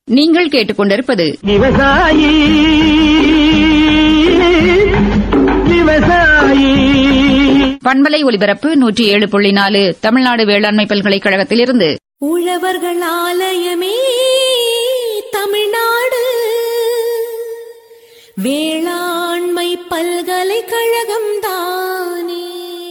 நீங்கள் கேட்டுக்கொண்டிருப்பது விவசாயி விவசாயி பண்பலை ஒலிபரப்பு நூற்றி ஏழு புள்ளி நாலு தமிழ்நாடு வேளாண்மை பல்கலைக்கழகத்திலிருந்து உழவர்கள் ஆலயமே தமிழ்நாடு வேளாண்மை பல்கலைக்கழகம் தானே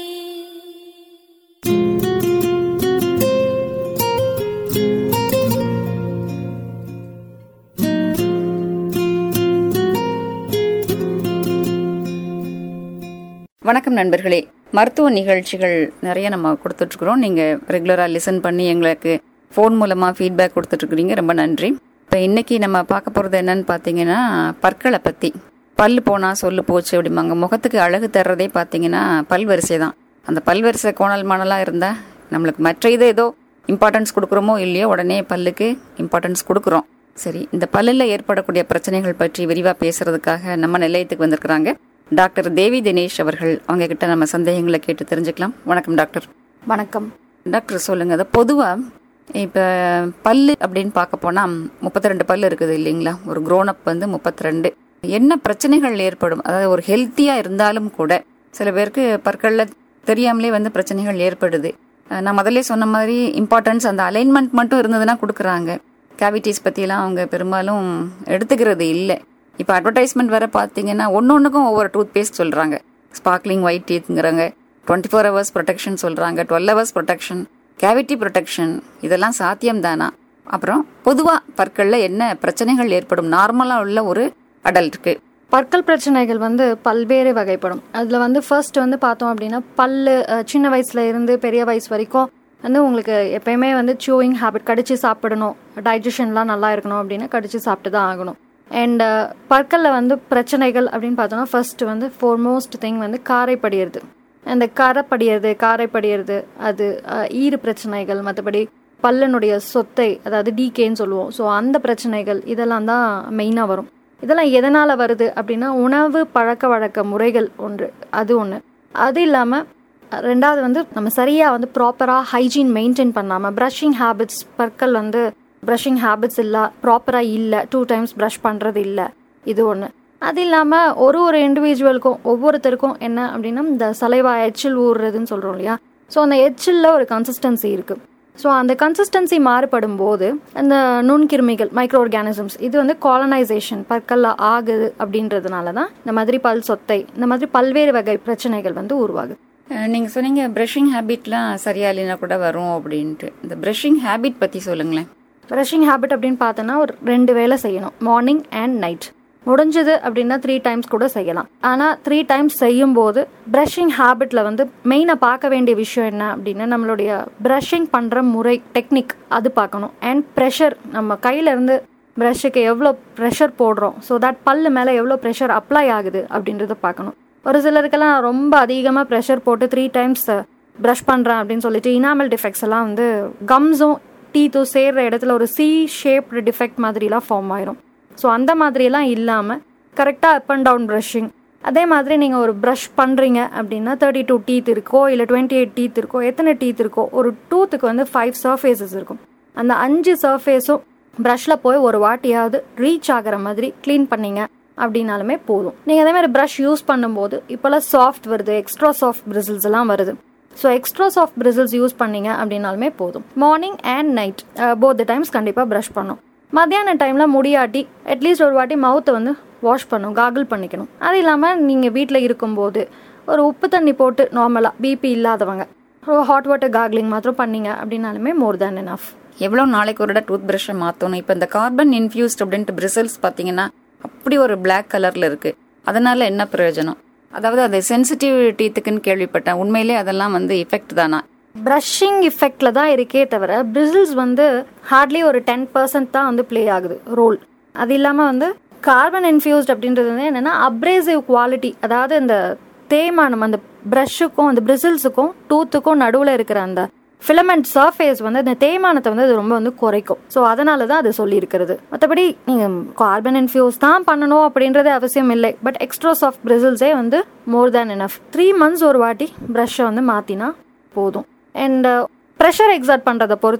வணக்கம் நண்பர்களே மருத்துவ நிகழ்ச்சிகள் நிறைய நம்ம கொடுத்துட்ருக்குறோம் நீங்கள் ரெகுலராக லிசன் பண்ணி எங்களுக்கு ஃபோன் மூலமாக ஃபீட்பேக் கொடுத்துட்ருக்குறீங்க ரொம்ப நன்றி இப்போ இன்னைக்கு நம்ம பார்க்க போகிறது என்னன்னு பார்த்தீங்கன்னா பற்களை பற்றி பல் போனால் சொல்லு போச்சு அப்படிம்பாங்க முகத்துக்கு அழகு தர்றதே பார்த்தீங்கன்னா பல் வரிசை தான் அந்த பல் வரிசை கோணல் மணலாக இருந்தால் நம்மளுக்கு மற்ற இது ஏதோ இம்பார்ட்டன்ஸ் கொடுக்குறோமோ இல்லையோ உடனே பல்லுக்கு இம்பார்ட்டன்ஸ் கொடுக்குறோம் சரி இந்த பல்லில் ஏற்படக்கூடிய பிரச்சனைகள் பற்றி விரிவாக பேசுறதுக்காக நம்ம நிலையத்துக்கு வந்திருக்கிறாங்க டாக்டர் தேவி தினேஷ் அவர்கள் அவங்க கிட்ட நம்ம சந்தேகங்களை கேட்டு தெரிஞ்சுக்கலாம் வணக்கம் டாக்டர் வணக்கம் டாக்டர் சொல்லுங்க அது பொதுவாக இப்போ பல்லு அப்படின்னு பார்க்க போனால் முப்பத்தி ரெண்டு பல்லு இருக்குது இல்லைங்களா ஒரு க்ரோனப் வந்து முப்பத்தி ரெண்டு என்ன பிரச்சனைகள் ஏற்படும் அதாவது ஒரு ஹெல்த்தியாக இருந்தாலும் கூட சில பேருக்கு பற்களில் தெரியாமலே வந்து பிரச்சனைகள் ஏற்படுது அஹ் நான் முதல்ல சொன்ன மாதிரி இம்பார்ட்டன்ஸ் அந்த அலைன்மெண்ட் மட்டும் இருந்ததுன்னா கொடுக்குறாங்க கேவிட்டிஸ் பற்றியெல்லாம் அவங்க பெரும்பாலும் எடுத்துக்கிறது இல்லை இப்போ அட்வர்டைஸ்மெண்ட் வேற பார்த்தீங்கன்னா ஒன்று ஒன்றுக்கும் ஒவ்வொரு டூத் பேஸ்ட் சொல்கிறாங்க ஸ்பார்க்லிங் ஒயிட் டீத்ங்கிறாங்க டுவெண்ட்டி ஃபோர் ஹவர்ஸ் ப்ரொடெக்ஷன் சொல்கிறாங்க twelve hours protection cavity protection இதெல்லாம் சாத்தியம் தானா அப்புறம் பொதுவாக பற்களில் என்ன பிரச்சனைகள் ஏற்படும் நார்மலாக உள்ள ஒரு அடல்ட்டுக்கு பற்கள் பிரச்சனைகள் வந்து பல்வேறு வகைப்படும் அதில் வந்து ஃபர்ஸ்ட் வந்து பார்த்தோம் அப்படின்னா பல்லு அஹ், சின்ன வயசுல இருந்து பெரிய வயசு வரைக்கும் வந்து உங்களுக்கு எப்பயுமே வந்து சூயிங் ஹேபிட் கடிச்சு சாப்பிடணும் டைஜஷன்லாம் நல்லா இருக்கணும் அப்படின்னா கடிச்சு சாப்பிட்டு தான் ஆகணும் அண்ட் பற்களில் வந்து பிரச்சனைகள் அப்படின்னு பார்த்தோம்னா ஃபர்ஸ்ட் வந்து ஃபோர்மோஸ்ட் திங் வந்து காரை படியிறது அந்த கரை படியிறது காரை படியிறது அது அஹ், ஈறு பிரச்சனைகள் மற்றபடி பல்லனுடைய சொத்தை அதாவது டீகேன்னு சொல்லுவோம் ஸோ அந்த பிரச்சனைகள் இதெல்லாம் தான் மெயினாக வரும் இதெல்லாம் எதனால் வருது அப்படின்னா உணவு பழக்க வழக்க முறைகள் ஒன்று அது ஒன்று அது இல்லாமல் ரெண்டாவது வந்து நம்ம சரியாக வந்து ப்ராப்பராக ஹைஜீன் மெயின்டைன் பண்ணாமல் ப்ரஷிங் ஹேபிட்ஸ் பற்கள் வந்து ப்ரஷிங் ஹேபிட்ஸ் இல்லை ப்ராப்பராக இல்லை டூ டைம்ஸ் ப்ரஷ் பண்ணுறது இல்லை இது ஒன்று அது இல்லாமல் ஒரு ஒரு இண்டிவிஜுவலுக்கும் ஒவ்வொருத்தருக்கும் என்ன அப்படின்னா இந்த சலைவா எச்சில் ஊறுறதுன்னு சொல்கிறோம் இல்லையா ஸோ அந்த எச்சிலில் ஒரு கன்சிஸ்டன்சி இருக்குது ஸோ அந்த கன்சிஸ்டன்சி மாறுபடும் போது அந்த நுண்கிருமிகள் மைக்ரோ ஆர்கானிசம்ஸ் இது வந்து காலனைசேஷன் பற்கல்ல ஆகுது அப்படின்றதுனால தான் இந்த மாதிரி பல் சொத்தை இந்த மாதிரி பல்வேறு வகை பிரச்சனைகள் வந்து உருவாகுது நீங்கள் சொன்னீங்க ப்ரஷிங் ஹேபிட்லாம் சரியா இல்லைன்னா கூட வரும் அப்படின்ட்டு இந்த ப்ரஷிங் ஹேபிட் பற்றி சொல்லுங்களேன் ப்ரஷிங் ஹேபிட் அப்படின்னு பார்த்தோன்னா ஒரு ரெண்டு வேளை செய்யணும் மார்னிங் அண்ட் நைட் முடிஞ்சது அப்படின்னா த்ரீ டைம்ஸ் கூட செய்யலாம் ஆனால் த்ரீ டைம்ஸ் செய்யும்போது ப்ரஷிங் ஹேபிட்டில் வந்து மெயினாக பார்க்க வேண்டிய விஷயம் என்ன அப்படின்னா நம்மளுடைய ப்ரஷிங் பண்ணுற முறை டெக்னிக் அது பார்க்கணும் அண்ட் ப்ரெஷர் நம்ம கையில இருந்து ப்ரஷ்ஷுக்கு எவ்வளோ ப்ரெஷர் போடுறோம் ஸோ தட் பல்லு மேலே எவ்வளோ ப்ரெஷர் அப்ளை ஆகுது அப்படின்றத பார்க்கணும் ஒரு சிலருக்கெல்லாம் ரொம்ப அதிகமாக ப்ரெஷர் போட்டு த்ரீ டைம்ஸ் ப்ரஷ் பண்ணுறேன் அப்படின்னு சொல்லிட்டு இனாமல் டிஃபெக்ட்ஸ் எல்லாம் வந்து கம்ஸும் டீத்தும் சேர்ற இடத்துல ஒரு சி ஷேப்டு டிஃபெக்ட் மாதிரிலாம் ஃபார்ம் ஆயிரும் ஸோ அந்த மாதிரியெல்லாம் இல்லாமல் கரெக்டாக அப் அண்ட் டவுன் ப்ரஷிங் அதே மாதிரி நீங்கள் ஒரு ப்ரஷ் பண்ணுறீங்க அப்படின்னா தேர்ட்டி டூ டீத் இருக்கோ இல்லை டுவெண்ட்டி எயிட் டீத் இருக்கோ எத்தனை டீத் இருக்கோ ஒரு டூத்துக்கு வந்து ஃபைவ் சர்ஃபேசஸ் இருக்கும் அந்த அஞ்சு சர்ஃபேஸும் ப்ரஷில் போய் ஒரு வாட்டியாவது ரீச் ஆகிற மாதிரி க்ளீன் பண்ணீங்க அப்படின்னாலுமே போதும் நீங்கள் அதே மாதிரி ப்ரஷ் யூஸ் பண்ணும்போது இப்போல்லாம் சாஃப்ட் வருது எக்ஸ்ட்ரா சாஃப்ட் பிரிசில்ஸ் எல்லாம் வருது so extra soft bristles use பண்ணீங்க அப்படின்னாலுமே போதும் morning and night both times கண்டிப்பாக ப்ரஷ் பண்ணும் மத்தியான டைமில் முடியாட்டி அட்லீஸ்ட் ஒரு வாட்டி மவுத்தை வந்து வாஷ் பண்ணும் காகிள் பண்ணிக்கணும் அது இல்லாமல் நீங்கள் வீட்டில் இருக்கும்போது ஒரு உப்பு தண்ணி போட்டு நார்மலாக பிபி இல்லாதவங்க ஒரு ஹாட் வாட்டர் காக்லிங் மாத்திரம் பண்ணீங்க அப்படின்னாலுமே மோர் தேன் enough எவ்வளோ நாளைக்கு ஒரு டூத் ப்ரஷ்ஷை மாற்றணும் இப்போ இந்த கார்பன் இன்ஃபியூஸ்ட் அப்படின்ட்டு பிரிசல்ஸ் பார்த்தீங்கன்னா அப்படி ஒரு Black கலரில் இருக்குது அதனால என்ன பிரயோஜனம் அதாவது அது சென்சிட்டிவ் டீத்துக்குன்னு கேள்விப்பட்டேன் உண்மையிலே அதெல்லாம் வந்து எஃபெக்ட் தானா ப்ரஷிங் இஃபெக்டில் தான் இருக்கே தவிர பிரிசில்ஸ் வந்து ஹார்ட்லி ஒரு டென் பர்சன்ட் தான் வந்து ப்ளே ஆகுது ரோல் அது இல்லாமல் வந்து கார்பன் இன்ஃபியூஸ்ட் அப்படின்றது வந்து என்னென்னா அப்ரேசிவ் குவாலிட்டி அதாவது இந்த தேய்மானம் அந்த ப்ரஷ்ஷுக்கும் அந்த பிரிசில்ஸுக்கும் டூத்துக்கும் நடுவில் இருக்கிற அந்த ஃபிலமெண்ட் சர்ஃபேஸ் வந்து அந்த தேய்மானத்தை வந்து அது ரொம்ப வந்து குறைக்கும் ஸோ அதனால தான் அது சொல்லியிருக்கிறது மற்றபடி நீங்கள் கார்பன் இன்ஃபியூஸ் தான் பண்ணணும் அப்படின்றது அவசியம் இல்லை பட் எக்ஸ்ட்ரா சாஃப்ட் பிரிசில்ஸே வந்து more than enough three months ஒரு வாட்டி ப்ரஷ்ஷை வந்து மாற்றினா போதும் அண்ட் ப்ரெஷர் எக்ஸாட் பண்ணுறதை பொறுத்து தான்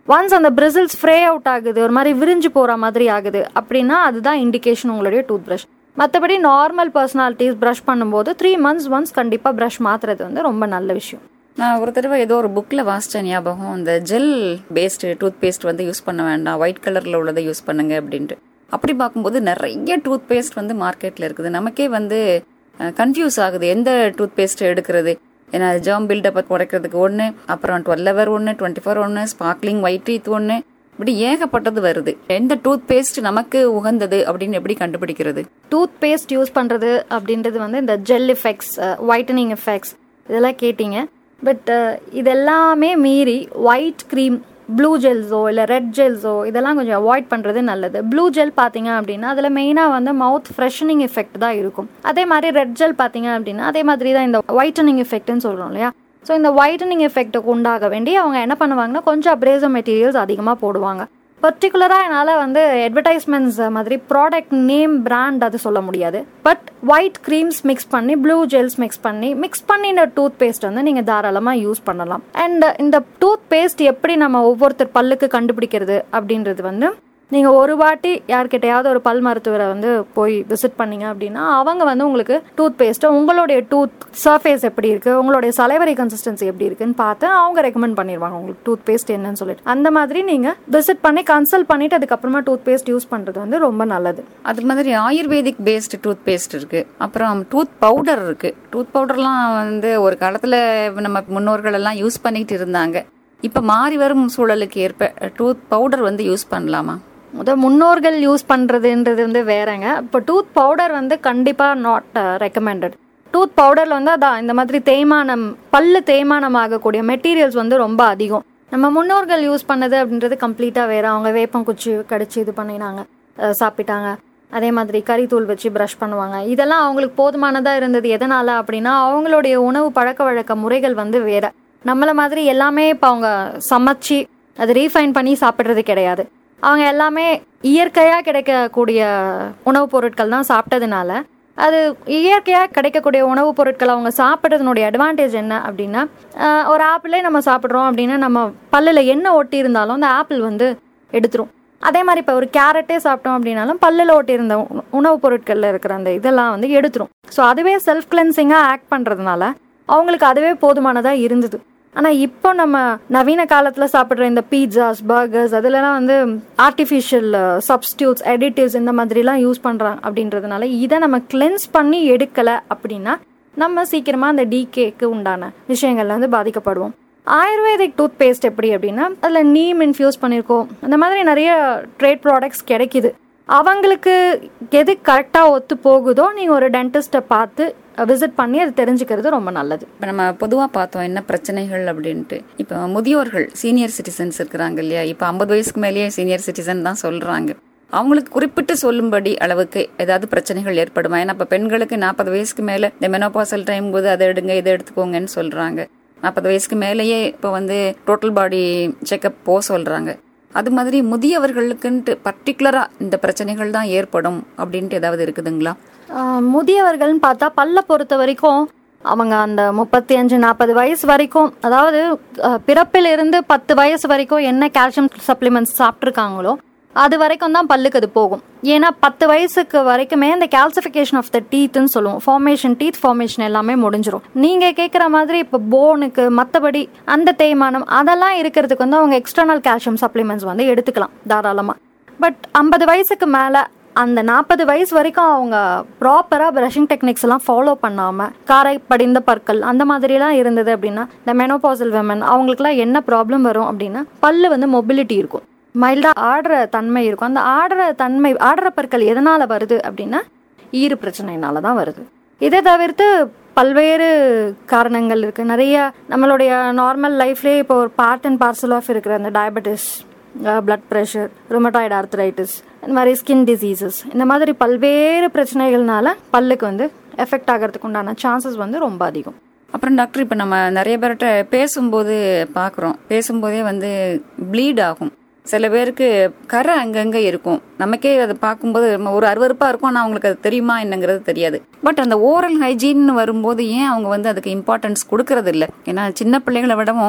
ஒன்ஸ் அந்த பிரிசில்ஸ் ஃப்ரே அவுட் ஆகுது ஒரு மாதிரி விரிஞ்சு போற மாதிரி ஆகுது அப்படின்னா அதுதான் இண்டிகேஷன் உங்களுடைய டூத் பிரஷ் மற்றபடி நார்மல் பர்சனாலிட்டிஸ் ப்ரஷ் பண்ணும்போது த்ரீ மந்த்ஸ் ஒன்ஸ் கண்டிப்பாக ப்ரஷ் மாத்துறது வந்து ரொம்ப நல்ல விஷயம் நான் ஒரு தடவை ஏதோ ஒரு புக்கில் வாசிச்ச ஞாபகம் இந்த ஜெல் பேஸ்டு டூத் பேஸ்ட் வந்து யூஸ் பண்ண வேண்டாம் ஒயிட் கலரில் உள்ளதை யூஸ் பண்ணுங்க அப்படின்ட்டு அப்படி பார்க்கும்போது நிறைய டூத் பேஸ்ட் வந்து மார்க்கெட்டில் இருக்குது நமக்கே வந்து கன்ஃபியூஸ் ஆகுது எந்த டூத் பேஸ்ட் எடுக்கிறது ஏன்னா ஜாம் பில்டப்பை குறைக்கிறதுக்கு ஒன்று அப்புறம் டுவெல் ஹவர் ஒன்று டுவெண்ட்டி ஃபோர் ஒன்று ஸ்பார்க்லிங் ஒயிட் டீத் ஒன்று இப்படி ஏகப்பட்டது வருது எந்த டூத் பேஸ்ட் நமக்கு உகந்தது அப்படின்னு எப்படி கண்டுபிடிக்கிறது டூத் பேஸ்ட் யூஸ் பண்ணுறது அப்படின்றது வந்து இந்த ஜெல் எஃபெக்ட்ஸ் ஒயிட்டனிங் எஃபெக்ட்ஸ் இதெல்லாம் கேட்டிங்க பட் இதெல்லாமே மீறி ஒயிட் க்ரீம் ப்ளூ ஜெல்ஸோ இல்லை ரெட் ஜெல்ஸோ இதெல்லாம் கொஞ்சம் அவாய்ட் பண்ணுறது நல்லது ப்ளூ ஜெல் பார்த்தீங்க அப்படின்னா அதில் மெயினாக வந்து மவுத் ஃப்ரெஷனிங் எஃபெக்ட் தான் இருக்கும் அதே மாதிரி ரெட் ஜெல் பார்த்தீங்க அப்படின்னா அதே மாதிரி தான் இந்த ஒயிட்டனிங் எஃபெக்ட்னு சொல்கிறோம் இல்லையா ஸோ இந்த ஒயிட்டனிங் எஃபெக்ட்டுக்கு உண்டாக வேண்டி அவங்க என்ன பண்ணுவாங்கன்னா கொஞ்சம் அப்ரேசோ மெட்டீரியல்ஸ் அதிகமாக போடுவாங்க பர்டிகுலராக என்னால் வந்து அட்வர்டைஸ்மெண்ட்ஸ் மாதிரி ப்ராடக்ட் நேம் பிராண்ட் அது சொல்ல முடியாது பட் ஒயிட் க்ரீம்ஸ் மிக்ஸ் பண்ணி ப்ளூ ஜெல்ஸ் மிக்ஸ் பண்ணி மிக்ஸ் பண்ணின டூத் பேஸ்ட் வந்து நீங்கள் தாராளமாக யூஸ் பண்ணலாம் அண்ட் இந்த டூத் பேஸ்ட் எப்படி நம்ம ஒவ்வொருத்தர் பல்லுக்கு கண்டுபிடிக்கிறது அப்படின்றது வந்து நீங்கள் ஒரு வாட்டி யார்கிட்டயாவது ஒரு பல் மருத்துவரை வந்து போய் விசிட் பண்ணீங்க அப்படின்னா அவங்க வந்து உங்களுக்கு டூத் பேஸ்ட்டை உங்களுடைய டூத் சர்ஃபேஸ் எப்படி இருக்குது உங்களுடைய சலைவரி கன்சிஸ்டன்சி எப்படி இருக்குன்னு பார்த்து அவங்க ரெக்கமெண்ட் பண்ணிடுவாங்க உங்களுக்கு டூத் பேஸ்ட் என்னன்னு சொல்லிட்டு அந்த மாதிரி நீங்கள் விசிட் பண்ணி கன்சல்ட் பண்ணிட்டு அதுக்கப்புறமா டூத் பேஸ்ட் யூஸ் பண்ணுறது வந்து ரொம்ப நல்லது அது மாதிரி ஆயுர்வேதிக் பேஸ்டு டூத் பேஸ்ட் இருக்கு அப்புறம் டூத் பவுடர் இருக்கு டூத் பவுடர்லாம் வந்து ஒரு காலத்துல நம்ம முன்னோர்கள் எல்லாம் யூஸ் பண்ணிட்டு இருந்தாங்க இப்ப மாறி வரும் சூழலுக்கு ஏற்ப டூத் பவுடர் வந்து யூஸ் பண்ணலாமா முத முன்னோர்கள் யூஸ் பண்ணுறதுன்றது வந்து வேறங்க இப்போ டூத் பவுடர் வந்து கண்டிப்பாக நாட் ரெக்கமெண்டட் டூத் பவுடரில் வந்து அதான் இந்த மாதிரி தேய்மானம் பல்லு தேய்மானம் ஆகக்கூடிய மெட்டீரியல்ஸ் வந்து ரொம்ப அதிகம் நம்ம முன்னோர்கள் யூஸ் பண்ணது அப்படின்றது கம்ப்ளீட்டாக வேற அவங்க வேப்பம் குச்சி கடிச்சு இது பண்ணினாங்க அஹ் சாப்பிட்டாங்க அதே மாதிரி கறித்தூள் வச்சு ப்ரஷ் பண்ணுவாங்க இதெல்லாம் அவங்களுக்கு போதுமானதாக இருந்தது எதனால அப்படின்னா அவங்களுடைய உணவு பழக்க வழக்க முறைகள் வந்து வேற நம்மள மாதிரி எல்லாமே இப்போ அவங்க சமைச்சு அது ரீஃபைன் பண்ணி சாப்பிட்றது கிடையாது அவங்க எல்லாமே இயற்கையாக கிடைக்கக்கூடிய உணவுப் பொருட்கள் தான் சாப்பிட்டதுனால அது இயற்கையாக கிடைக்கக்கூடிய உணவுப் பொருட்கள் அவங்க சாப்பிட்றதுனுடைய அட்வான்டேஜ் என்ன அப்படின்னா ஆஹ் ஒரு ஆப்பிளே நம்ம சாப்பிட்றோம் அப்படின்னா நம்ம பல்லில் என்ன ஒட்டி இருந்தாலும் அந்த ஆப்பிள் வந்து எடுத்துரும் அதே மாதிரி இப்போ ஒரு கேரட்டே சாப்பிட்டோம் அப்படின்னாலும் பல்லில் ஒட்டியிருந்த உண- உணவுப் பொருட்களில் இருக்கிற அந்த இதெல்லாம் வந்து எடுத்துரும் ஸோ அதுவே செல்ஃப் கிளென்சிங்காக ஆக்ட் பண்ணுறதுனால அவங்களுக்கு அதுவே போதுமானதாக இருந்தது ஆனால் இப்போ நம்ம நவீன காலத்தில் சாப்பிட்ற இந்த பீட்சாஸ் பர்கர்ஸ் அதுலலாம் வந்து ஆர்டிஃபிஷியல் சப்ஸ்டியூட்ஸ் எடிட்டிவ்ஸ் இந்த மாதிரிலாம் யூஸ் பண்ணுறாங்க அப்படின்றதுனால இதை நம்ம கிளென்ஸ் பண்ணி எடுக்கலை அப்படின்னா நம்ம சீக்கிரமாக அந்த டிகேக்கு உண்டான விஷயங்கள்ல வந்து பாதிக்கப்படுவோம் ஆயுர்வேதிக் டூத் பேஸ்ட் எப்படி அப்படின்னா அதில் நீம் இன்ஃபியூஸ் பண்ணியிருக்கோம் அந்த மாதிரி நிறைய ட்ரேட் ப்ராடக்ட்ஸ் கிடைக்குது அவங்களுக்கு எது கரெக்டாக ஒத்து போகுதோ நீங்கள் ஒரு டென்டிஸ்ட்டை பார்த்து விசிட் பண்ணி அது தெரிஞ்சுக்கிறது ரொம்ப நல்லது இப்போ நம்ம பொதுவாக பார்த்தோம் என்ன பிரச்சனைகள் அப்படின்ட்டு இப்போ முதியோர்கள் சீனியர் சிட்டிசன்ஸ் இருக்கிறாங்க இல்லையா இப்போ ஐம்பது வயசுக்கு மேலேயே சீனியர் சிட்டிசன் தான் சொல்கிறாங்க அவங்களுக்கு குறிப்பிட்டு சொல்லும்படி அளவுக்கு ஏதாவது பிரச்சனைகள் ஏற்படுமா ஏன்னா இப்போ பெண்களுக்கு நாற்பது வயசுக்கு மேலே இந்த மெனோபாசல் டைம் போது அதை எடுங்க இதை எடுத்துக்கோங்கன்னு சொல்கிறாங்க நாற்பது வயசுக்கு மேலேயே இப்போ வந்து டோட்டல் பாடி செக்கப் போக சொல்கிறாங்க அது மாதிரி முதியவர்களுக்குன்ட்டு பர்டிகுலராக இந்த பிரச்சனைகள் தான் ஏற்படும் அப்படின்ட்டு ஏதாவது இருக்குதுங்களா ஆஹ் முதியவர்கள்னு பார்த்தா பல்ல பொறுத்த வரைக்கும் அவங்க அந்த முப்பத்தி அஞ்சு நாற்பது வயசு வரைக்கும் அதாவது ஆஹ் பிறப்பிலிருந்து பத்து வயசு வரைக்கும் என்ன கால்சியம் சப்ளிமெண்ட்ஸ் சாப்பிட்ருக்காங்களோ அது வரைக்கும் தான் பல்லுக்கு அது போகும் ஏன்னா பத்து வயசுக்கு வரைக்குமே இந்த கால்சிஃபிகேஷன் ஆஃப் த டீத்னு சொல்லுவோம் ஃபார்மேஷன் டீத் ஃபார்மேஷன் எல்லாமே முடிஞ்சிரும் நீங்க கேட்குற மாதிரி இப்போ போனுக்கு மற்றபடி அந்த தேய்மானம் அதெல்லாம் இருக்கிறதுக்கு வந்து அவங்க எக்ஸ்டர்னல் கால்சியம் சப்ளிமெண்ட்ஸ் வந்து எடுத்துக்கலாம் தாராளமாக பட் ஐம்பது வயசுக்கு மேலே அந்த நாற்பது வயசு வரைக்கும் அவங்க ப்ராப்பராக ப்ரஷிங் டெக்னிக்ஸ் எல்லாம் ஃபாலோ பண்ணாமல் காரை படிந்த பற்கள் அந்த மாதிரிலாம் இருந்தது அப்படின்னா இந்த மெனோபாசல் விமன் அவங்களுக்குலாம் என்ன ப்ராப்ளம் வரும் அப்படின்னா பல்லு வந்து மொபிலிட்டி இருக்கும் மைல்டாக ஆடுற தன்மை இருக்கும் அந்த ஆடுற தன்மை ஆடுற பற்கள் எதனால் வருது அப்படின்னா ஈறு பிரச்சனைனால தான் வருது இதை தவிர்த்து பல்வேறு காரணங்கள் இருக்குது நிறைய நம்மளுடைய நார்மல் லைஃப்லேயே இப்போ ஒரு பார்ட் அண்ட் பார்சல் ஆஃப் இருக்கிற அந்த diabetes blood pressure rheumatoid arthritis இந்த மாதிரி ஸ்கின் டிசீசஸ் இந்த மாதிரி பல்வேறு பிரச்சனைகள்னால பல்லுக்கு வந்து எஃபெக்ட் ஆகிறதுக்கு உண்டான சான்சஸ் வந்து ரொம்ப அதிகம் அப்புறம் டாக்டர் இப்போ நம்ம நிறைய பேர்கிட்ட பேசும்போது பார்க்குறோம் பேசும்போதே வந்து ப்ளீட் ஆகும் சில பேருக்கு கரை அங்கங்கே இருக்கும் நமக்கே அதை பார்க்கும்போது நம்ம ஒரு அருவருப்பாக இருக்கும் ஆனால் அவங்களுக்கு அது தெரியுமா என்னங்கிறது தெரியாது பட் அந்த ஓரல் ஹைஜீன் வரும்போது ஏன் அவங்க வந்து அதுக்கு இம்பார்ட்டன்ஸ் கொடுக்கறது இல்லை ஏன்னா சின்ன பிள்ளைகளை விடவும்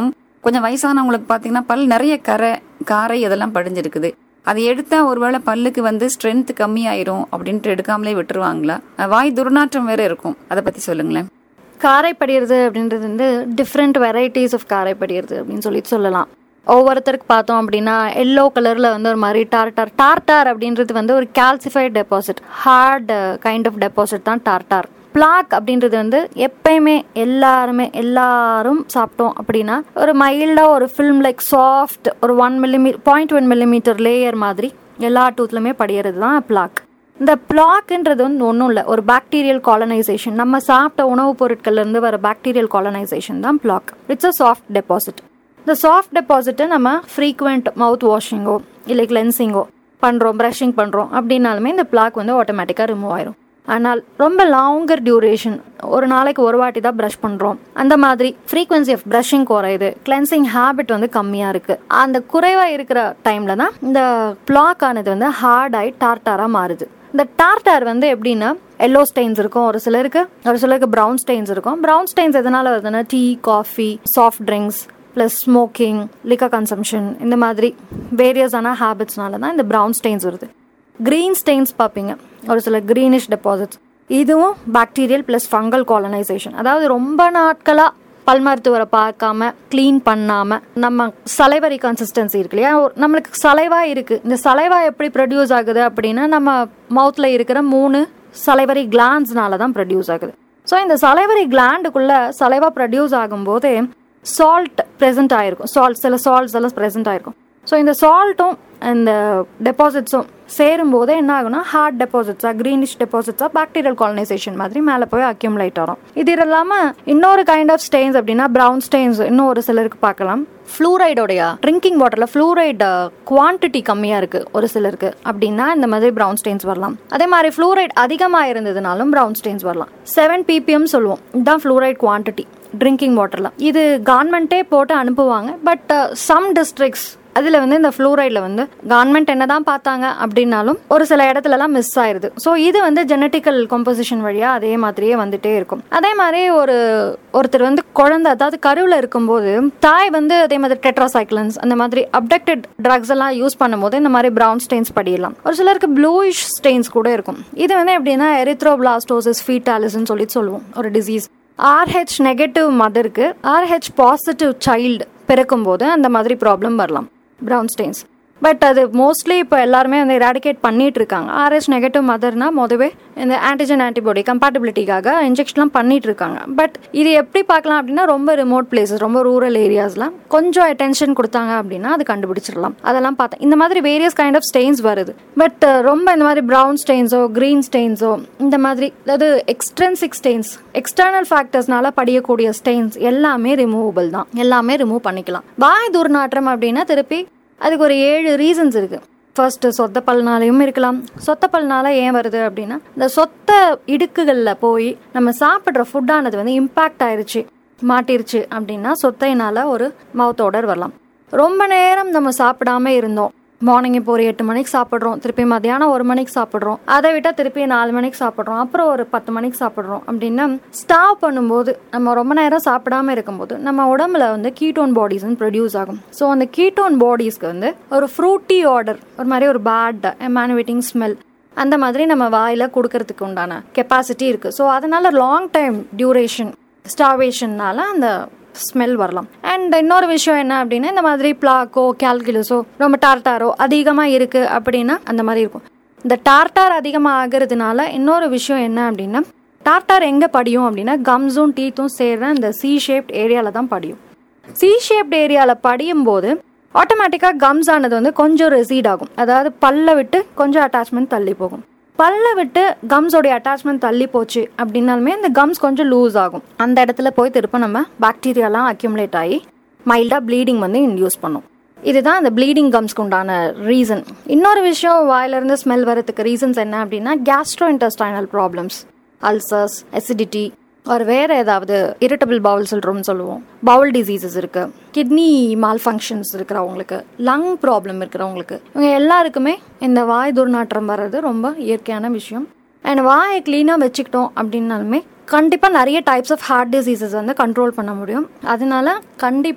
கொஞ்சம் வயசானவங்களுக்கு பார்த்தீங்கன்னா பல் நிறைய கரை காரை இதெல்லாம் படிஞ்சிருக்குது அதை எடுத்தா ஒருவேளை பல்லுக்கு வந்து ஸ்ட்ரென்த் கம்மியாயிரும் அப்படின்ட்டு எடுக்காமலே விட்டுருவாங்களா அஹ் வாய் துர்நாற்றம் வேற இருக்கும் அதை பத்தி சொல்லுங்களேன் காரை படியிறது அப்படின்றது வந்து டிஃப்ரெண்ட் வெரைட்டிஸ் ஆஃப் காரை படியிறது அப்படின்னு சொல்லி சொல்லலாம் ஒவ்வொருத்தருக்கு பார்த்தோம் அப்படின்னா எல்லோ கலர்ல வந்து ஒரு மாதிரி டார்டார் டார்டார் அப்படின்றது வந்து ஒரு calcified deposit hard kind of deposit தான் டார்டார் பிளாக் அப்படின்றது வந்து எப்பயுமே எல்லாருமே எல்லாரும் சாப்பிட்டோம் அப்படின்னா ஒரு மைல்டா ஒரு ஃபில்ம் லைக் சாஃப்ட் ஒரு one millimetre point one millimetre layer மாதிரி எல்லா டூத்லுமே படியறது தான் பிளாக் இந்த பிளாக்ன்றது வந்து ஒன்றும் இல்லை ஒரு பாக்டீரியல் காலனைசேஷன் நம்ம சாப்பிட்ட உணவுப் பொருட்கள்ல இருந்து வர பாக்டீரியல் காலனைசேஷன் தான் plaque it's uh soft deposit இந்த சாஃப்ட் டெபாசிட்டை நம்ம ஃப்ரீக்வெண்ட் மவுத் வாஷிங்கோ இல்லை கிளென்சிங்கோ பண்ணுறோம் ப்ரஷிங் பண்ணுறோம் அப்படின்னாலுமே இந்த பிளாக் வந்து ஆட்டோமேட்டிக்காக ரிமூவ் ஆயிரும் ஆனால் ரொம்ப லாங்கர் டியூரேஷன் ஒரு நாளைக்கு ஒரு வாட்டி தான் ப்ரஷ் பண்ணுறோம் அந்த மாதிரி ஃப்ரீக்வன்சி ஆஃப் ப்ரஷிங் குறையுது கிளென்சிங் ஹேபிட் வந்து கம்மியாக இருக்குது அந்த குறைவாக இருக்கிற டைமில் தான் இந்த பிளாக் ஆனது வந்து ஹார்ட் ஆகி டார்டாராக மாறுது இந்த டார்டார் வந்து எப்படின்னா எல்லோ ஸ்டெயின்ஸ் இருக்கும் ஒரு சிலருக்கு ஒரு சிலருக்கு ப்ரௌன் ஸ்டெயின்ஸ் இருக்கும் ப்ரௌன் ஸ்டெயின்ஸ் எதனால வருதுன்னா tea coffee soft drinks plus smoking liquor consumption இந்த மாதிரி வேரியஸான ஹேபிட்ஸ்னால தான் இந்த ப்ரௌன் ஸ்டெயின்ஸ் வருது க்ரீன் ஸ்டெயின்ஸ் பார்ப்பீங்க ஒரு சில க்ரீனிஷ் டெபாசிட்ஸ் இதுவும் பாக்டீரியல் ப்ளஸ் ஃபங்கல் காலனைசேஷன் அதாவது ரொம்ப நாட்களாக பல் மருத்துவரை பார்க்காம க்ளீன் பண்ணாம நம்ம சலைவரி கன்சிஸ்டன்சி இருக்கு இல்லையா ஒரு- நம்மளுக்கு சலைவா இருக்கு இந்த சலைவா எப்படி ப்ரொடியூஸ் ஆகுது அப்படின்னா நம்ம மவுத்ல இருக்கிற மூணு சலைவரி கிளான்ஸ்னால தான் ப்ரொடியூஸ் ஆகுது ஸோ இந்த சலைவரி கிளாண்டுக்குள்ள சலைவா ப்ரொடியூஸ் ஆகும்போதே சால்ட் ப்ரெசென்ட் ஆயிருக்கும் சால்ட் சில சால்ட்ஸ் எல்லாம் ப்ரெசென்ட் ஆயிருக்கும் ஸோ இந்த சால்ட்டும் இந்த டெபாசிட்ஸும் சேரும்போது என்ன ஆகும்னா ஹார்ட் டெபாசிட்ஸாக க்ரீனிஷ் டெபாசிட்ஸாக பாக்டீரியல் காலனைசேஷன் மாதிரி மேலே போய் அக்யூமுலேட் ஆகும் இது இல்லாமல் இன்னொரு கைண்ட் ஆஃப் ஸ்டெயின்ஸ் அப்படின்னா ப்ரௌன் ஸ்டெயின்ஸ் இன்னும் ஒரு சிலருக்கு பார்க்கலாம் ஃப்ளூரைடோடைய ட்ரிங்கிங் வாட்டரில் ஃப்ளூரைட் குவான்டிட்டி கம்மியாக இருக்குது ஒரு சிலருக்கு அப்படின்னா இந்த மாதிரி ப்ரௌன் ஸ்டெயின்ஸ் வரலாம் அதே மாதிரி ஃப்ளூரைட் அதிகமாக இருந்ததுனாலும் ப்ரௌன் ஸ்டெயின்ஸ் வரலாம் செவன் பிபிஎம் சொல்லுவோம் இதுதான் ஃப்ளூரைட் குவான்டிட்டி ட்ரிங்கிங் வாட்டரில் இது கவர்மெண்ட்டே போட்டு அனுப்புவாங்க பட் சம் டிஸ்ட்ரிக்ட்ஸ் அதில் வந்து இந்த ஃப்ளூரைடில் வந்து கவர்மெண்ட் என்ன தான் பார்த்தாங்க அப்படின்னாலும் ஒரு சில இடத்துலலாம் மிஸ் ஆயிருது ஸோ இது வந்து ஜெனட்டிக்கல் கம்போசிஷன் வழியாக அதே மாதிரியே வந்துட்டே இருக்கும் அதே மாதிரி ஒரு ஒருத்தர் வந்து குழந்தை அதாவது கருவில் இருக்கும்போது தாய் வந்து அதே மாதிரி டெட்ராசைக்ளன்ஸ் அந்த மாதிரி அப்டக்டட் ட்ரக்ஸ் எல்லாம் யூஸ் பண்ணும்போது இந்த மாதிரி ப்ரௌன் ஸ்டெயின்ஸ் படியலாம் ஒரு சிலருக்கு ப்ளூயிஷ் ஸ்டெயின்ஸ் கூட இருக்கும் இது வந்து எப்படின்னா எரித்ரோபிளாஸ்டோசிஸ் ஃபீட்டாலிஸ்ன்னு சொல்லி சொல்லுவோம் ஒரு டிசீஸ் ஆர்ஹெச் நெகட்டிவ் மதருக்கு ஆர்ஹெச் பாசிட்டிவ் சைல்டு பிறக்கும்போது அந்த மாதிரி ப்ராப்ளம் வரலாம் ப்ரௌன் ஸ்டெயின்ஸ் பட் அது மோஸ்ட்லி இப்போ எல்லாருமே வந்து எராடிகேட் பண்ணிட்டு இருக்காங்க ஆர்ஹெச் நெகட்டிவ் மதர்னா முதவே இந்த ஆன்டிஜன் ஆன்டிபாடி கம்பேட்டபிலிட்டிக்காக இன்ஜெக்ஷன்லாம் பண்ணிட்டு இருக்காங்க பட் இது எப்படி பார்க்கலாம் அப்படின்னா ரொம்ப ரிமோட் பிளேசஸ் ரொம்ப ரூரல் ஏரியாஸ்லாம் கொஞ்சம் அட்டென்ஷன் கொடுத்தாங்க அப்படின்னா அது கண்டுபிடிச்சிடலாம் அதெல்லாம் பார்த்தேன் இந்த மாதிரி வேரியஸ் கைண்ட் ஆஃப் ஸ்டெயின்ஸ் வருது பட் ரொம்ப இந்த மாதிரி ப்ரௌன் ஸ்டெயின்ஸோ க்ரீன் ஸ்டெயின்ஸோ இந்த மாதிரி அதாவது எக்ஸ்ட்ரென்சிக் ஸ்டெயின்ஸ் எக்ஸ்டர்னல் ஃபேக்டர்ஸ்னால படியக்கூடிய ஸ்டெயின்ஸ் எல்லாமே ரிமூவபிள் தான் எல்லாமே ரிமூவ் பண்ணிக்கலாம் வாய் துர்நாற்றம் அப்படின்னா திருப்பி அதுக்கு ஒரு ஏழு ரீசன்ஸ் இருக்கு ஃபர்ஸ்ட் சொத்த பல்னாலையும் இருக்கலாம் சொத்த பல்னால ஏன் வருது அப்படின்னா இந்த சொத்த இடுக்குகளில் போய் நம்ம சாப்பிட்ற ஃபுட்டானது வந்து இம்பாக்ட் ஆயிருச்சு மாட்டிருச்சு அப்படின்னா சொத்தையினால ஒரு மவுத் ஆர்டர் வரலாம் ரொம்ப நேரம் நம்ம சாப்பிடாம இருந்தோம் மார்னிங் இப்போ ஒரு எட்டு மணிக்கு சாப்பிட்றோம் திருப்பி மத்தியானம் ஒரு மணிக்கு சாப்பிட்றோம் அதை விட்டால் திருப்பி நாலு மணிக்கு சாப்பிட்றோம் அப்புறம் ஒரு பத்து மணிக்கு சாப்பிட்றோம் அப்படின்னா ஸ்டாப் பண்ணும்போது நம்ம ரொம்ப நேரம் சாப்பிடாம இருக்கும்போது நம்ம உடம்புல வந்து கீட்டோன் பாடிஸ் ப்ரொடியூஸ் ஆகும் ஸோ அந்த கீட்டோன் பாடிஸ்க்கு வந்து ஒரு ஃப்ரூட்டி ஆர்டர் ஒரு மாதிரி ஒரு பேட் எமானுவேட்டிங் ஸ்மெல் அந்த மாதிரி நம்ம வாயில கொடுக்கறதுக்கு உண்டான கெப்பாசிட்டி இருக்கு ஸோ அதனால லாங் டைம் டியூரேஷன் ஸ்டாவேஷன்னால அந்த ஸ்மெல் வரலாம் அண்ட் இன்னொரு விஷயம் என்ன அப்படின்னா இந்த மாதிரி பிளாக்கோ கால்குலஸோ ரொம்ப டார்டாரோ அதிகமாக இருக்கு அப்படின்னா அந்த மாதிரி இருக்கும் இந்த டார்டார் அதிகமாக ஆகிறதுனால இன்னொரு விஷயம் என்ன அப்படின்னா டார்டார் எங்கே படியும் அப்படின்னா கம்ஸும் டீத்தும் சேர்ற இந்த சி ஷேப்ட் ஏரியாவில் தான் படியும் சி ஷேப்ட் ஏரியாவில் படியும் போது ஆட்டோமேட்டிக்காக கம்ஸ் ஆனது வந்து கொஞ்சம் ரெசீட் ஆகும் அதாவது பல்ல விட்டு கொஞ்சம் அட்டாச்மெண்ட் தள்ளி போகும் பல்ல விட்டு கம்ஸோடைய அட்டாச்மெண்ட் தள்ளி போச்சு அப்படின்னாலுமே இந்த கம்ஸ் கொஞ்சம் லூஸ் ஆகும் அந்த இடத்துல போய் திரும்ப நம்ம பாக்டீரியாலாம் அக்யூமுலேட் ஆகி மைல்டாக ப்ளீடிங் வந்து இன்டியூஸ் பண்ணும் இதுதான் அந்த ப்ளீடிங் கம்ஸ்க்கு உண்டான ரீசன் இன்னொரு விஷயம் வாயிலிருந்து ஸ்மெல் வரதுக்கு ரீசன்ஸ் என்ன அப்படின்னா gastrointestinal problems ulcers acidity ஒரு வேற ஏதாவது இரிட்டபிள் பவுல் சில்ட்ரோம்னு சொல்லுவோம் பவுல் டிசீசஸ் இருக்கு கிட்னி மால் ஃபங்க்ஷன்ஸ் இருக்கிறவங்களுக்கு லங் ப்ராப்ளம் இருக்கிறவங்களுக்கு இவங்க எல்லாருக்குமே இந்த வாய் துர்நாற்றம் வர்றது ரொம்ப இயற்கையான விஷயம் அண்ட் வாயை க்ளீனாக வச்சுக்கிட்டோம் அப்படின்னாலுமே கண்டிப்பாக நிறைய டைப்ஸ் ஆஃப் ஹார்ட் டிசீசஸ் வந்து கண்ட்ரோல் பண்ண முடியும் அதனால கண்டிப்பாக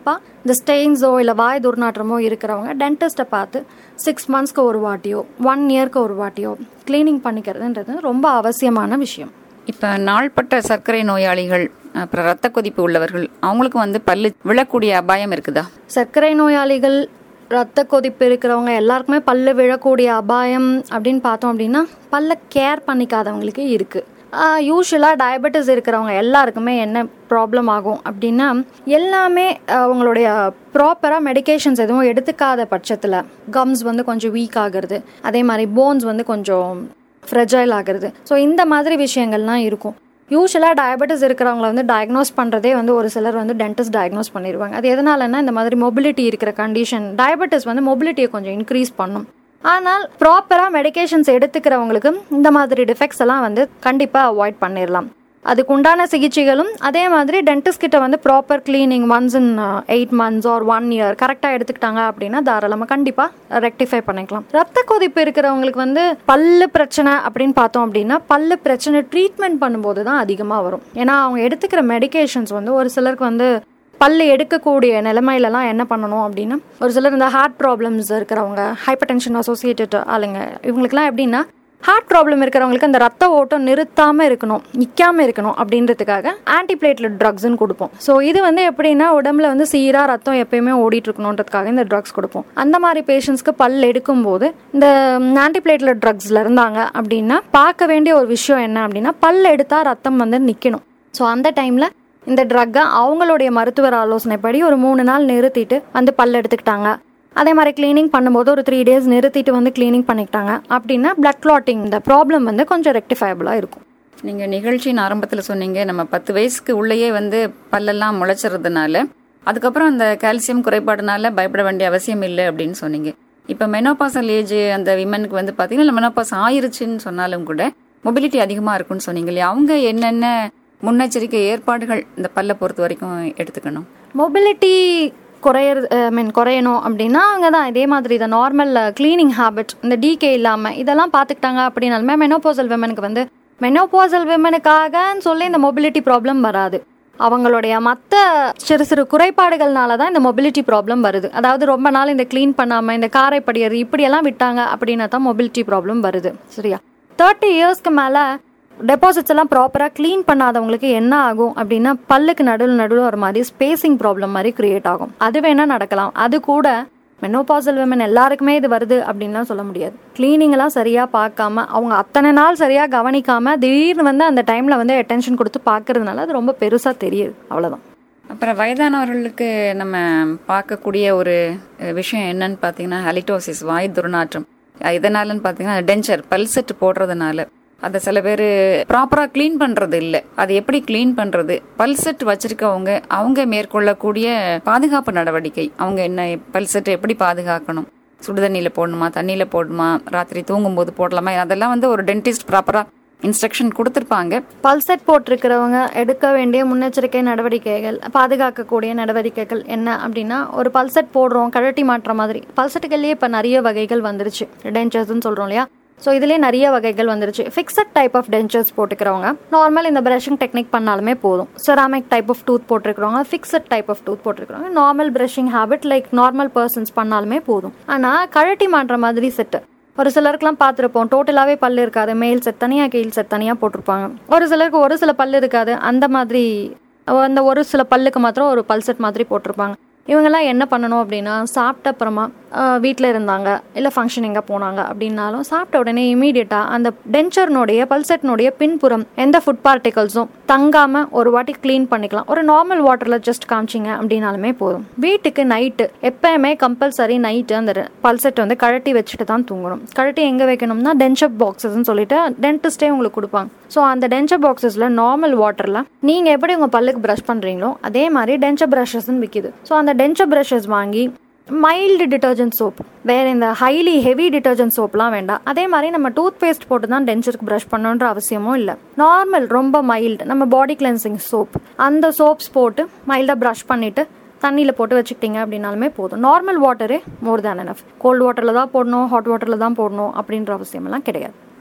இந்த ஸ்டெயின்ஸோ இல்லை வாய் துர்நாற்றமோ இருக்கிறவங்க டென்டிஸ்ட்டை பார்த்து சிக்ஸ் மந்த்ஸ்க்கு ஒரு வாட்டியோ ஒன் இயர்க்கு ஒரு வாட்டியோ க்ளீனிங் பண்ணிக்கிறதுன்றது ரொம்ப அவசியமான விஷயம் இப்போ நாள்பட்ட சர்க்கரை நோயாளிகள் அப்புறம் ரத்த கொதிப்பு உள்ளவர்கள் அவங்களுக்கு வந்து பல்லு விழக்கூடிய அபாயம் இருக்குதா சர்க்கரை நோயாளிகள் ரத்த கொதிப்பு இருக்கிறவங்க எல்லாருக்குமே பல்லு விழக்கூடிய அபாயம் அப்படின்னு பார்த்தோம் அப்படின்னா பல்ல கேர் பண்ணிக்காதவங்களுக்கு இருக்குது யூஸ்வலாக டயபெட்டிஸ் இருக்கிறவங்க எல்லாருக்குமே என்ன ப்ராப்ளம் ஆகும் அப்படின்னா எல்லாமே அவங்களுடைய ப்ராப்பராக மெடிகேஷன்ஸ் எதுவும் எடுத்துக்காத பட்சத்தில் கம்ஸ் வந்து கொஞ்சம் வீக் ஆகுறது அதே மாதிரி போன்ஸ் வந்து கொஞ்சம் ஃப்ரெஜைல் ஆகுறது ஸோ இந்த மாதிரி விஷயங்கள்லாம் இருக்கும் யூஸ்வலாக டயபெட்டிஸ் இருக்கிறவங்கள வந்து டயக்னோஸ் பண்ணுறதே வந்து ஒரு சிலர் வந்து டென்டிஸ்ட் டயக்னோஸ் பண்ணிடுவாங்க அது எதனாலன்னா இந்த மாதிரி மொபிலிட்டி இருக்கிற கண்டிஷன் டயபெட்டிஸ் வந்து மொபிலிட்டியை கொஞ்சம் இன்க்ரீஸ் பண்ணும் ஆனால் ப்ராப்பராக மெடிகேஷன்ஸ் எடுத்துக்கிறவங்களுக்கு இந்த மாதிரி டிஃபெக்ட்ஸ் எல்லாம் வந்து கண்டிப்பாக அவாய்ட் பண்ணிடலாம் அதுக்கு உண்டான சிகிச்சைகளும் அதே மாதிரி டென்டிஸ்ட் கிட்ட வந்து proper cleaning once in eight months or one year கரெக்டாக எடுத்துக்கிட்டாங்க அப்படின்னா தாராளமாக கண்டிப்பாக ரெக்டிஃபை பண்ணிக்கலாம் ரத்த கொதிப்பு இருக்கிறவங்களுக்கு வந்து பல்லு பிரச்சனை அப்படின்னு பார்த்தோம் அப்படின்னா பல்லு பிரச்சனை ட்ரீட்மெண்ட் பண்ணும்போது தான் அதிகமாக வரும் ஏன்னா அவங்க எடுத்துக்கிற மெடிகேஷன்ஸ் வந்து ஒரு சிலருக்கு வந்து பல்லு எடுக்கக்கூடிய நிலைமையிலலாம் என்ன பண்ணணும் அப்படின்னா ஒரு சிலர் இந்த ஹார்ட் ப்ராப்ளம்ஸ் இருக்கிறவங்க ஹைப்பர் டென்ஷன் அசோசியேட்டட் ஆளுங்க இவங்களுக்குலாம் எப்படின்னா ஹார்ட் ப்ராப்ளம் இருக்கிறவங்களுக்கு அந்த ரத்த ஓட்டம் நிறுத்தாமல் இருக்கணும் நிற்காம இருக்கணும் அப்படின்றதுக்காக ஆன்டிபிளேட்லெட் ட்ரக்ஸ்னு கொடுப்போம் ஸோ இது வந்து எப்படின்னா உடம்புல வந்து சீராக ரத்தம் எப்பயுமே ஓடிட்டு இருக்கணுன்றதுக்காக இந்த ட்ரக்ஸ் கொடுப்போம் அந்த மாதிரி பேஷண்ட்ஸ்க்கு பல் எடுக்கும்போது இந்த ஆன்டிபிளேட்லெட் ட்ரக்ஸில் இருந்தாங்க அப்படின்னா பார்க்க வேண்டிய ஒரு விஷயம் என்ன அப்படின்னா பல் எடுத்தால் ரத்தம் வந்து நிற்கணும் ஸோ அந்த டைமில் இந்த ட்ரக்கை அவங்களுடைய மருத்துவர் ஆலோசனைப்படி ஒரு மூணு நாள் நிறுத்திட்டு வந்து பல் எடுத்துக்கிட்டாங்க அதே மாதிரி க்ளீனிங் பண்ணும்போது ஒரு த்ரீ டேஸ் நிறுத்திட்டு வந்து க்ளீனிங் பண்ணிக்கிட்டாங்க அப்படின்னா பிளட் கிளாட்டிங் இந்த ப்ராப்ளம் வந்து கொஞ்சம் ரெக்டிஃபைபிளாக இருக்கும் நீங்கள் நிகழ்ச்சியின் ஆரம்பத்தில் சொன்னீங்க நம்ம பத்து வயசுக்கு உள்ளேயே வந்து பல்லெல்லாம் முளைச்சிறதுனால அதுக்கப்புறம் அந்த கால்சியம் குறைபாடுனால பயப்பட வேண்டிய அவசியம் இல்லை அப்படின்னு சொன்னீங்க இப்போ மெனோபாசல் ஏஜ் அந்த விமனுக்கு வந்து பார்த்தீங்கன்னா மெனோபாஸ் ஆயிருச்சுன்னு சொன்னாலும் கூட மொபிலிட்டி அதிகமாக இருக்குன்னு சொன்னீங்க இல்லையா அவங்க என்னென்ன முன்னெச்சரிக்கை ஏற்பாடுகள் இந்த பல்லை பொறுத்த வரைக்கும் எடுத்துக்கணும் மொபிலிட்டி குறையிறது ஐ மீன் குறையணும் அப்படின்னா அவங்க தான் இதே மாதிரி இந்த நார்மல் க்ளீனிங் ஹேபிட் இந்த டிகே இல்லாமல் இதெல்லாம் பார்த்துக்கிட்டாங்க அப்படின்னாலுமே மெனோபாசல் விமனுக்கு வந்து மெனோபாசல் விமனுக்காகன்னு சொல்லி இந்த மொபிலிட்டி ப்ராப்ளம் வராது அவங்களுடைய மற்ற சிறு சிறு குறைபாடுகள்னால தான் இந்த மொபிலிட்டி ப்ராப்ளம் வருது அதாவது ரொம்ப நாள் இந்த க்ளீன் பண்ணாமல் இந்த காரை படியறது இப்படியெல்லாம் விட்டாங்க அப்படின்னா தான் மொபிலிட்டி ப்ராப்ளம் வருது சரியா தேர்ட்டி இயர்ஸ்க்கு மேலே டெபாசிட்ஸ் எல்லாம் ப்ராப்பராக க்ளீன் பண்ணாதவங்களுக்கு என்ன ஆகும் அப்படின்னா பல்லுக்கு நடுவில் நடுவில் ஒரு மாதிரி ஸ்பேசிங் ப்ராப்ளம் மாதிரி கிரியேட் ஆகும் அது வேணால் நடக்கலாம் அது கூட மெனோபாசல் விமன் எல்லாருக்குமே இது வருது அப்படின்லாம் சொல்ல முடியாது கிளீனிங் எல்லாம் சரியாக பார்க்காம அவங்க அத்தனை நாள் சரியாக கவனிக்காம திடீர்னு வந்து அந்த டைமில் வந்து அட்டென்ஷன் கொடுத்து பார்க்கறதுனால அது ரொம்ப பெருசாக தெரியுது அவ்வளோதான் அப்புறம் வயதானவர்களுக்கு நம்ம பார்க்கக்கூடிய ஒரு அஹ், விஷயம் என்னன்னு பார்த்தீங்கன்னா ஹலிட்டோசிஸ் வாய் துர்நாற்றம் அஹ், இதனாலன்னு பார்த்தீங்கன்னா டென்ச்சர் பல்செட் போடுறதுனால அதை சில பேர் ப்ராப்பராக க்ளீன் பண்ணுறது இல்லை அது எப்படி க்ளீன் பண்ணுறது பல்செட் வச்சிருக்கவங்க அவங்க மேற்கொள்ளக்கூடிய பாதுகாப்பு நடவடிக்கை அவங்க என்ன பல்செட் எப்படி பாதுகாக்கணும் சுடுதண்ணியில் போடணுமா தண்ணியில் போடணுமா ராத்திரி தூங்கும்போது போடலாமா அதெல்லாம் வந்து ஒரு டென்டிஸ்ட் ப்ராப்பராக இன்ஸ்ட்ரக்ஷன் கொடுத்துருப்பாங்க பல்செட் போட்டிருக்கிறவங்க எடுக்க வேண்டிய முன்னெச்சரிக்கை நடவடிக்கைகள் பாதுகாக்கக்கூடிய நடவடிக்கைகள் என்ன அப்படின்னா ஒரு பல்செட் போடுறோம் கழட்டி மாற்ற மாதிரி பல்செட்டுகள்லேயே இப்போ நிறைய வகைகள் வந்துருச்சு டென்ச்சர்ஸ்னு சொல்கிறோம் இல்லையா ஸோ இதுலேயே நிறைய வகைகள் வந்துருச்சு ஃபிக்ஸட் டைப் ஆஃப் டென்ச்சர்ஸ் போட்டுக்கிறவங்க நார்மல் இந்த ப்ரஷிங் டெக்னிக் பண்ணாலுமே போதும் செராமிக் டைப் ஆஃப் டூத் போட்டிருக்கிறவங்க ஃபிக்ஸட் டைப் ஆஃப் டூத் போட்டிருக்கிறவங்க normal brushing habit like normal persons பண்ணாலுமே போதும் ஆனால் கழட்டி மாற்ற மாதிரி செட்டு ஒரு சிலருக்குலாம் பார்த்துருப்போம் டோட்டலாகவே பல்லு இருக்காது மேல் செட் தனியாக கீழ் செட் தனியாக போட்டிருப்பாங்க ஒரு சிலருக்கு ஒரு சில பல்லு இருக்காது அந்த மாதிரி அந்த ஒரு சில பல்லுக்கு மாத்திரம் ஒரு பல் செட் மாதிரி போட்டிருப்பாங்க இவங்கெல்லாம் என்ன பண்ணணும் அப்படின்னா சாப்பிட்ட அப்புறமா வீட்டில் இருந்தாங்க இல்லை ஃபங்க்ஷன் எங்கே போனாங்க அப்படின்னாலும் சாப்பிட்ட உடனே இமீடியட்டாக அந்த டென்ச்சர்னுடைய பல்செட்னுடைய பின்புறம் எந்த ஃபுட் பார்ட்டிகல்ஸும் தங்காமல் ஒரு வாட்டி க்ளீன் பண்ணிக்கலாம் ஒரு நார்மல் வாட்டரில் ஜஸ்ட் காமிச்சிங்க அப்படின்னாலுமே போதும் வீட்டுக்கு நைட்டு எப்பயுமே கம்பல்சரி நைட்டு அந்த பல்செட் வந்து கழட்டி வச்சுட்டு தான் தூங்கணும் கழட்டி எங்கே வைக்கணும்னா டென்ச்சர் பாக்ஸஸ்ன்னு சொல்லிட்டு டென்டிஸ்டே உங்களுக்கு கொடுப்பாங்க ஸோ அந்த டென்ச்சர் பாக்ஸஸில் நார்மல் வாட்டரில் நீங்கள் எப்படி உங்கள் பல்லுக்கு ப்ரஷ் பண்ணுறீங்களோ அதே மாதிரி டென்ச்சர் ப்ரஷஸ்ன்னு விற்கிது ஸோ அந்த டென்ச்சர் ப்ரஷஸ் வாங்கி மைல்டு டிட்டர்ஜென்ட் சோப் வேற இந்த ஹைலி ஹெவி டிட்டர்ஜென்ட் சோப்லாம் வேண்டாம் அதே மாதிரி நம்ம டூத் பேஸ்ட் போட்டு தான் டென்ச்சருக்கு ப்ரஷ் பண்ணணுன்ற அவசியமும் இல்லை நார்மல் ரொம்ப மைல்டு நம்ம பாடி கிளென்சிங் சோப் அந்த சோப்ஸ் போட்டு மைல்டாக ப்ரஷ் பண்ணிட்டு தண்ணியில் போட்டு வச்சுக்கிட்டீங்க அப்படின்னாலுமே போதும் நார்மல் வாட்டரே மோர் தேன் எனஃப் கோல்டு வாட்டரில் தான் போடணும் ஹாட் வாட்டரில் தான் போடணும் அப்படின்ற அவசியமெல்லாம் கிடையாது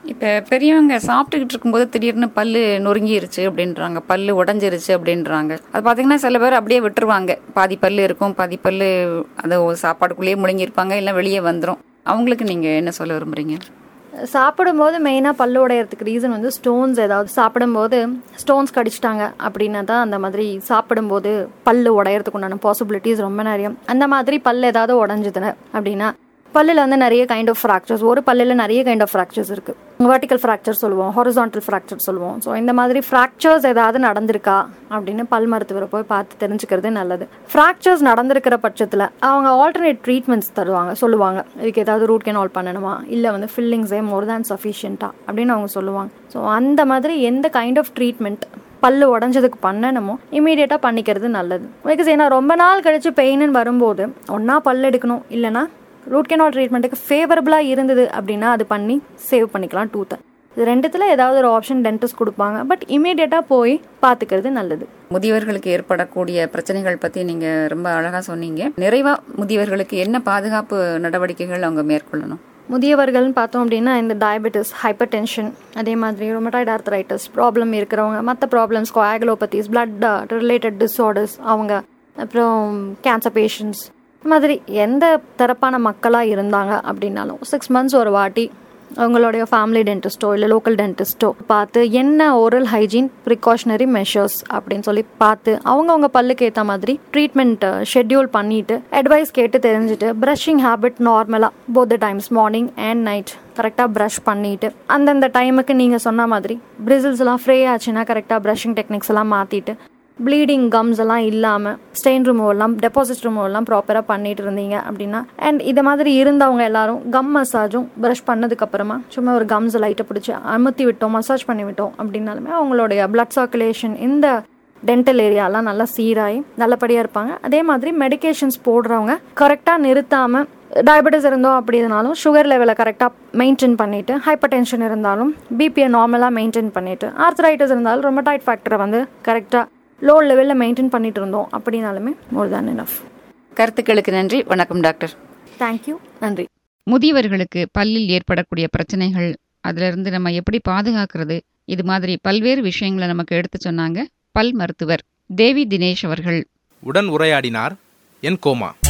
இப்போ பெரியவங்க சாப்பிட்டுக்கிட்டு இருக்கும்போது திடீர்னு பல்லு நொறுங்கிருச்சு அப்படின்றாங்க பல்லு உடஞ்சிருச்சு அப்படின்றாங்க அது பார்த்தீங்கன்னா சில பேர் அப்படியே விட்டுருவாங்க பாதி பல்லு இருக்கும் பாதி பல்லு அதை ஒரு சாப்பாடுக்குள்ளேயே முழுங்கியிருப்பாங்க இல்லை வெளியே வந்துடும் அவங்களுக்கு நீங்கள் என்ன சொல்ல விரும்புறீங்க சாப்பிடும்போது மெயினாக பல்லு உடையறதுக்கு ரீசன் வந்து ஸ்டோன்ஸ் ஏதாவது சாப்பிடும்போது ஸ்டோன்ஸ் கடிச்சிட்டாங்க அப்படின்னா தான் அந்த மாதிரி சாப்பிடும்போது பல்லு உடையறதுக்கு உண்டான பாசிபிலிட்டிஸ் ரொம்ப நிறைய அந்த மாதிரி பல்லு ஏதாவது உடஞ்சுதுன்னு அப்படின்னா பல்லில் வந்து நிறைய கைண்ட் ஆஃப் ஃப்ராக்சர்ஸ் ஒரு பல்லில் நிறைய கைண்ட் ஆஃப் ஃப்ராக்சர்ஸ் இருக்குது வெர்டிக்கல் ஃப்ராக்சர் சொல்லுவோம் ஹொரிசான்டல் ஃப்ராக்சர் சொல்லுவோம் ஸோ இந்த மாதிரி ஃப்ராக்சர்ஸ் ஏதாவது நடந்திருக்கா அப்படின்னு பல் மருத்துவரை போய் பார்த்து தெரிஞ்சுக்கிறது நல்லது ஃப்ராக்சர்ஸ் நடந்திருக்கிற பட்சத்தில் அவங்க ஆல்டர்னேட் ட்ரீட்மெண்ட்ஸ் தருவாங்க சொல்லுவாங்க இதுக்கு ஏதாவது ரூட் கெனால் பண்ணணுமா இல்லை வந்து ஃபில்லிங்ஸே மோர் தேன் சஃபிஷியண்ட்டா அப்படின்னு அவங்க சொல்லுவாங்க ஸோ அந்த மாதிரி எந்த கைண்ட் ஆஃப் ட்ரீட்மெண்ட் பல்லு உடஞ்சதுக்கு பண்ணணுமோ இமீடியட்டாக பண்ணிக்கிறது நல்லது பிகாஸ் ஏன்னா ரொம்ப நாள் கழிச்சு பெயின்னு வரும்போது ஒன்றா பல் எடுக்கணும் இல்லைனா ரூட் கெனால் ட்ரீட்மெண்ட்டுக்கு ஃபேவரபுளாக இருந்தது அப்படின்னா அது பண்ணி சேவ் பண்ணிக்கலாம் டூத்தை இது ரெண்டுத்தில் ஏதாவது ஒரு ஆப்ஷன் டென்டிஸ்ட் கொடுப்பாங்க பட் இமீடியட்டாக போய் பார்த்துக்கிறது நல்லது முதியவர்களுக்கு ஏற்படக்கூடிய பிரச்சனைகள் பற்றி நீங்கள் ரொம்ப அழகாக சொன்னீங்க நிறைவாக முதியவர்களுக்கு என்ன பாதுகாப்பு நடவடிக்கைகள் அவங்க மேற்கொள்ளணும் முதியவர்கள்னு பார்த்தோம் அப்படின்னா இந்த டயபெட்டிஸ் ஹைப்பர் டென்ஷன் அதே மாதிரி ரொமட்டாய்டு ஆர்த்தரைட்டிஸ் ப்ராப்ளம் இருக்கிறவங்க மற்ற problems coagulopathies blood related disorders அவங்க அப்புறம் கேன்சர் பேஷண்ட்ஸ் மாதிரி எந்த தரப்பான மக்களாக இருந்தாங்க அப்படின்னாலும் சிக்ஸ் மந்த்ஸ் ஒரு வாட்டி அவங்களுடைய ஃபேமிலி டென்டிஸ்ட்டோ இல்லை லோக்கல் டென்டிஸ்ட்டோ பார்த்து என்ன ஓரல் ஹைஜீன் ப்ரிகாஷனரி மெஷர்ஸ் அப்படின்னு சொல்லி பார்த்து அவங்கவுங்க பல்லுக்கு ஏற்ற மாதிரி ட்ரீட்மெண்ட் ஷெட்யூல் பண்ணிட்டு அட்வைஸ் கேட்டு தெரிஞ்சுட்டு ப்ரஷிங் ஹேபிட் நார்மலாக both times morning and night கரெக்டாக ப்ரஷ் பண்ணிட்டு அந்தந்த டைமுக்கு நீங்கள் சொன்ன மாதிரி பிரிசில்ஸ் எல்லாம் ஃப்ரே ஆச்சுன்னா கரெக்டாக ப்ரஷிங் டெக்னிக்ஸ் எல்லாம் மாற்றிட்டு ப்ளீடிங் கம்ஸ் எல்லாம் இல்லாமல் ஸ்டெயின் ரிமூவ் எல்லாம் டெபாசிட் ரிமூவ் எல்லாம் ப்ராப்பராக பண்ணிட்டு இருந்தீங்க அப்படின்னா அண்ட் இது மாதிரி இருந்தவங்க எல்லாரும் கம் மசாஜும் ப்ரஷ் பண்ணதுக்கு அப்புறமா சும்மா ஒரு கம்ஸ் லைட்டை பிடிச்சி அமுத்தி விட்டோம் மசாஜ் பண்ணி விட்டோம் அப்படின்னாலுமே அவங்களுடைய பிளட் சர்க்குலேஷன் இந்த டென்டல் ஏரியாலாம் நல்லா சீராகி நல்லபடியாக இருப்பாங்க அதே மாதிரி மெடிகேஷன்ஸ் போடுறவங்க கரெக்டாக நிறுத்தாமல் டயபெட்டிஸ் இருந்தோம் அப்படினாலும் சுகர் லெவலை கரெக்டாக மெயின்டைன் பண்ணிவிட்டு ஹைப்பர் டென்ஷன் இருந்தாலும் பிபியை நார்மலாக மெயின்டைன் பண்ணிவிட்டு ஆர்த்தரைட்டிஸ் இருந்தாலும் ரொமட்டாய்ட் ஃபேக்டரை வந்து கரெக்டாக லோ லெவலில் மெயின்டைன் பண்ணிட்டு இருந்தோம் அப்படின்னாலுமே மோர் தேன் எனஃப் கருத்துக்களுக்கு நன்றி வணக்கம் டாக்டர் தேங்க்யூ நன்றி முதியவர்களுக்கு பல்லில் ஏற்படக்கூடிய பிரச்சனைகள் அதிலிருந்து நம்ம எப்படி பாதுகாக்கிறது இது மாதிரி பல்வேறு விஷயங்களை நமக்கு எடுத்து சொன்னாங்க பல் மருத்துவர் தேவி தினேஷ் அவர்கள் உடன் உரையாடினார் என் கோமா